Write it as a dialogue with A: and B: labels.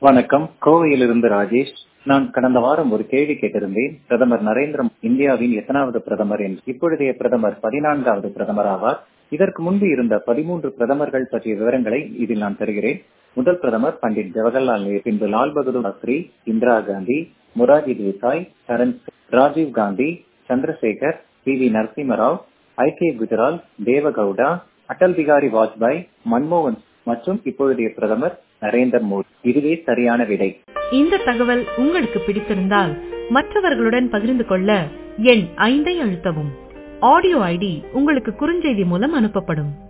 A: வணக்கம் கோவையிலிருந்து ராஜேஷ் நான் கடந்த வாரம் ஒரு கேள்வி கேட்டிருந்தேன் பிரதமர் நரேந்திர மோடி இந்தியாவின் எத்தனாவது பிரதமர் என்று இப்பொழுதைய பிரதமர் பதினான்காவது பிரதமர் ஆவார் இதற்கு முன்பு இருந்த பதிமூன்று பிரதமர்கள் பற்றிய விவரங்களை இதில் நான் தருகிறேன் முதல் பிரதமர் பண்டிட் ஜவஹர்லால் நேரு பின்பு Lal Bahadur Shastri Indira Gandhi Morarji Desai Charan Singh, Rajiv Gandhi Chandrashekhar P V Narasimha Rao I K Gujral Deve Gowda Atal Bihari Vajpayee மன்மோகன் மற்றும் இப்பொழுதைய பிரதமர் நரேந்திர மோடி இதுவே சரியான விடை
B: இந்த தகவல் உங்களுக்கு பிடித்திருந்தால் மற்றவர்களுடன் பகிர்ந்து கொள்ள எண் ஐந்தை அழுத்தவும் ஆடியோ ஐடி உங்களுக்கு குறுஞ்செய்தி மூலம் அனுப்பப்படும்